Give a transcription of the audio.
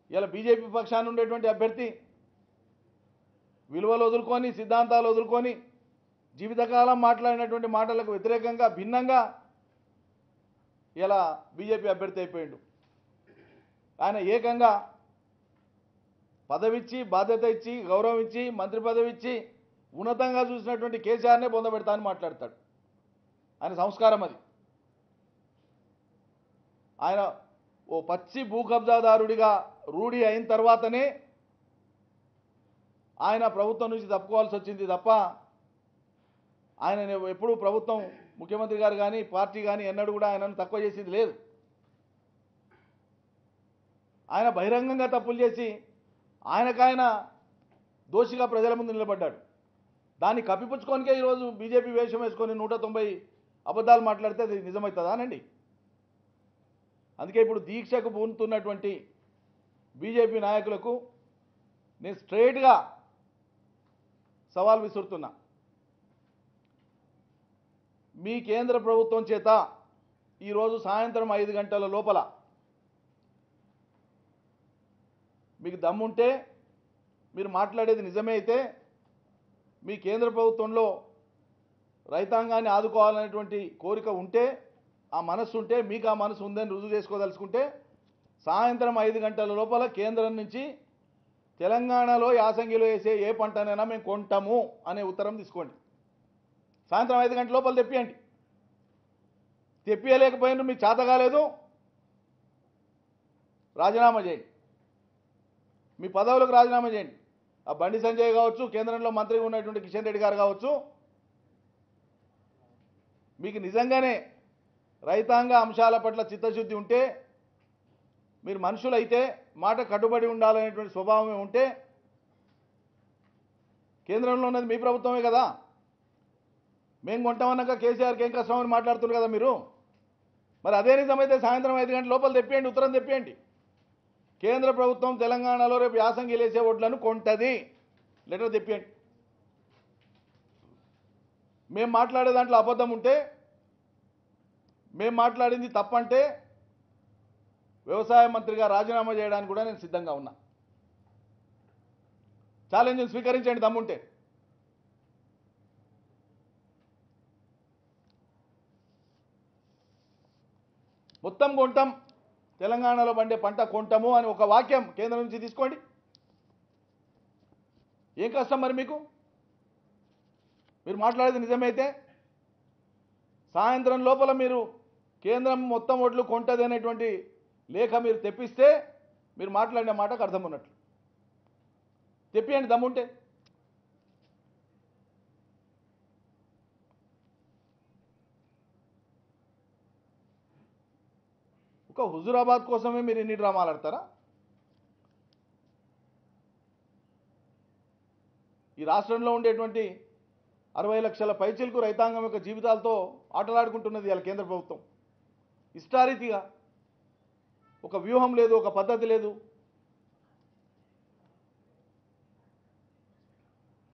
ఇలా బీజేపీ పక్షాన ఉండేటువంటి అభ్యర్థి విలువలు వదులుకొని సిద్ధాంతాలు వదులుకొని జీవితకాలం మాట్లాడినటువంటి మాటలకు వ్యతిరేకంగా భిన్నంగా ఇలా బీజేపీ అభ్యర్థి అయిపోయిండు ఆయన ఏకంగా పదవిచ్చి బాధ్యత ఇచ్చి గౌరవం ఇచ్చి మంత్రి పదవి ఇచ్చి ఉన్నతంగా చూసినటువంటి కేసీఆర్నే పొందబెడతా అని మాట్లాడతాడు ఆయన సంస్కారం అది ఆయన ఓ పచ్చి భూ కబ్జాదారుడిగా రూఢి అయిన తర్వాతనే ఆయన ప్రభుత్వం నుంచి తప్పుకోవాల్సి వచ్చింది తప్ప ఆయన ఎప్పుడు ప్రభుత్వం ముఖ్యమంత్రి గారు కానీ పార్టీ కానీ ఎన్నడూ కూడా ఆయనను తక్కువ చేసింది లేదు ఆయన బహిరంగంగా తప్పులు చేసి ఆయనకాయన దోషిగా ప్రజల ముందు నిలబడ్డాడు దాన్ని కప్పిపుచ్చుకోనికే ఈరోజు బీజేపీ వేషం వేసుకొని నూట తొంభై అబద్ధాలు మాట్లాడితే అది నిజమవుతుందా అనండి అందుకే ఇప్పుడు దీక్షకు పూనుతున్నటువంటి బీజేపీ నాయకులకు నేను స్ట్రైట్గా సవాల్ విసురుతున్నా మీ కేంద్ర ప్రభుత్వం చేత ఈరోజు సాయంత్రం ఐదు గంటల లోపల మీకు దమ్ముంటే మీరు మాట్లాడేది నిజమే అయితే మీ కేంద్ర ప్రభుత్వంలో రైతాంగాన్ని ఆదుకోవాలనేటువంటి కోరిక ఉంటే ఆ మనస్సు ఉంటే మీకు ఆ మనసు ఉందని రుజువు చేసుకోదలుచుకుంటే సాయంత్రం ఐదు గంటల లోపల కేంద్రం నుంచి తెలంగాణలో యాసంగిలో వేసే ఏ పంటనైనా మేము కొంటాము అనే ఉత్తరం తీసుకోండి సాయంత్రం ఐదు గంటల లోపల తెప్పియండి తెప్పియలేకపోయినా మీకు చేత కాలేదు రాజీనామా చేయండి మీ పదవులకు రాజీనామా చేయండి ఆ బండి సంజయ్ కావచ్చు కేంద్రంలో మంత్రిగా ఉన్నటువంటి కిషన్ రెడ్డి గారు కావచ్చు మీకు నిజంగానే రైతాంగ అంశాల పట్ల చిత్తశుద్ధి ఉంటే మీరు మనుషులైతే మాట కట్టుబడి ఉండాలనేటువంటి స్వభావమే ఉంటే కేంద్రంలో ఉన్నది మీ ప్రభుత్వమే కదా మేము కొంటామన్నాక కేసీఆర్కి ఏం కష్టం అని మాట్లాడుతున్నారు కదా మీరు మరి అదే నిజమైతే సాయంత్రం ఐదు గంటల లోపల తెప్పియండి ఉత్తరం తెప్పియండి కేంద్ర ప్రభుత్వం తెలంగాణలో రేపు యాసంగి లేసే ఓట్లను కొంటది లెటర్ తెప్పియండి మేము మాట్లాడే దాంట్లో అబద్ధం ఉంటే మేము మాట్లాడింది తప్పంటే వ్యవసాయ మంత్రిగా రాజీనామా చేయడానికి కూడా నేను సిద్ధంగా ఉన్నా ఛాలెంజ్ని స్వీకరించండి దమ్ముంటే మొత్తం కొంటాం తెలంగాణలో పండే పంట కొంటాము అని ఒక వాక్యం కేంద్రం నుంచి తీసుకోండి ఏం కష్టం మరి మీకు మీరు మాట్లాడేది నిజమైతే సాయంత్రం లోపల మీరు కేంద్రం మొత్తం ఓట్లు కొంటది అనేటువంటి లేఖ మీరు తెప్పిస్తే మీరు మాట్లాడిన మాటకు అర్థం ఉన్నట్లు తెప్పియండి దమ్ముంటే ఒక హుజురాబాద్ కోసమే మీరు ఎన్ని డ్రామాలు ఆడతారా ఈ రాష్ట్రంలో ఉండేటువంటి అరవై లక్షల పైచిలకు రైతాంగం యొక్క జీవితాలతో ఆటలాడుకుంటున్నది ఇలా కేంద్ర ప్రభుత్వం ఇష్టారీతిగా ఒక వ్యూహం లేదు ఒక పద్ధతి లేదు